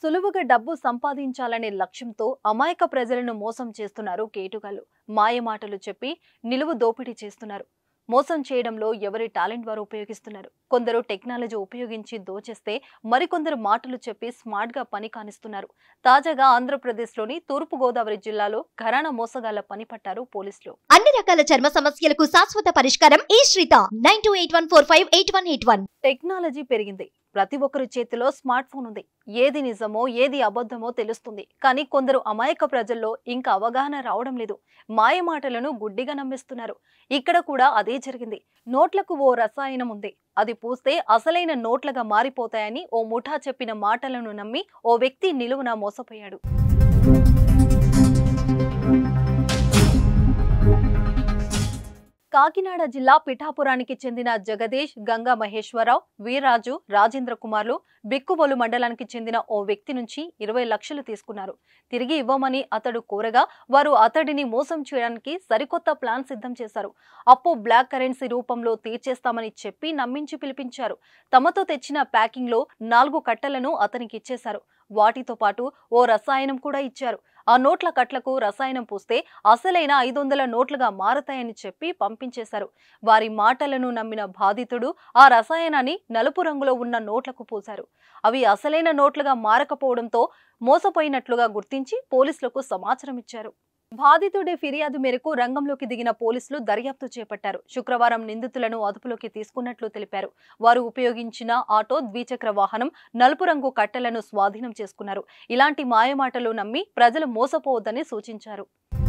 సులువుగా డబ్బు సంపాదించాలనే లక్ష్యంతో అమాయక ప్రజలను మోసం చేస్తున్నారు కేటుగాళ్లు మాయమాటలు చెప్పి నిలువు దోపిడీ చేస్తున్నారు మోసం చేయడంలో ఎవరి టాలెంట్ వారు ఉపయోగిస్తున్నారు కొందరు టెక్నాలజీ ఉపయోగించి దోచేస్తే మరికొందరు మాటలు చెప్పి స్మార్ట్ గా పని కానిస్తున్నారు తాజాగా ఆంధ్రప్రదేశ్లోని తూర్పు గోదావరి జిల్లాలో ఘరానా మోసగాళ్ల పని పట్టారు పోలీసులు అన్ని రకాల చర్మ సమస్యలకు శాశ్వత పరిష్కారం ఈ శ్రీత nine two eight one four five eight one eight one technology పెరిగింది ప్రతి ఒక్కరి చేతిలో స్మార్ట్ ఫోన్ ఉంది ఏది నిజమో ఏది అబద్ధమో తెలుస్తుంది కానీ కొందరు అమాయక ప్రజల్లో ఇంకా అవగాహన రావడం లేదు మాయ మాటలను గుడ్డిగా నమ్మిస్తున్నారు ఇక్కడ కూడా అదే జరిగింది నోట్లకు ఓ రసాయనం ఉంది అది పూస్తే అసలైన నోట్లుగా మారిపోతాయని ఓ ముఠా చెప్పిన మాటలను నమ్మి ఓ వ్యక్తి నిలువున మోసపోయాడు కాకినాడ జిల్లా పిఠాపురానికి చెందిన జగదీష్ గంగా మహేశ్వరరావు వీర్రాజు రాజేంద్ర కుమార్లు బిక్కుబొలు మండలానికి చెందిన ఓ వ్యక్తి నుంచి ఇరవై లక్షలు తీసుకున్నారు తిరిగి ఇవ్వమని అతడు కోరగా వారు అతడిని మోసం చేయడానికి సరికొత్త ప్లాన్ సిద్ధం చేశారు అప్పు బ్లాక్ కరెన్సీ రూపంలో తీర్చేస్తామని చెప్పి నమ్మించి పిలిపించారు తమతో తెచ్చిన ప్యాకింగ్ లో నాలుగు కట్టలను అతనికి ఇచ్చేశారు వాటితో పాటు ఓ రసాయనం కూడా ఇచ్చారు ఆ నోట్ల కట్లకు రసాయనం పూస్తే అసలైన ఐదు వందల నోట్లుగా మారతాయని చెప్పి పంపించేశారు వారి మాటలను నమ్మిన బాధితుడు ఆ రసాయనాన్ని నలుపు రంగులో ఉన్న నోట్లకు పూశారు అవి అసలైన నోట్లుగా మారకపోవడంతో మోసపోయినట్లుగా గుర్తించి పోలీసులకు సమాచారం ఇచ్చారు బాధితుడి ఫిర్యాదు మేరకు రంగంలోకి దిగిన పోలీసులు దర్యాప్తు చేపట్టారు శుక్రవారం నిందితులను అదుపులోకి తీసుకున్నట్లు తెలిపారు వారు ఉపయోగించిన ఆటో ద్విచక్ర వాహనం నలుపు రంగు కట్టెలను స్వాధీనం చేసుకున్నారు ఇలాంటి మాయమాటలు నమ్మి ప్రజలు మోసపోవద్దని సూచించారు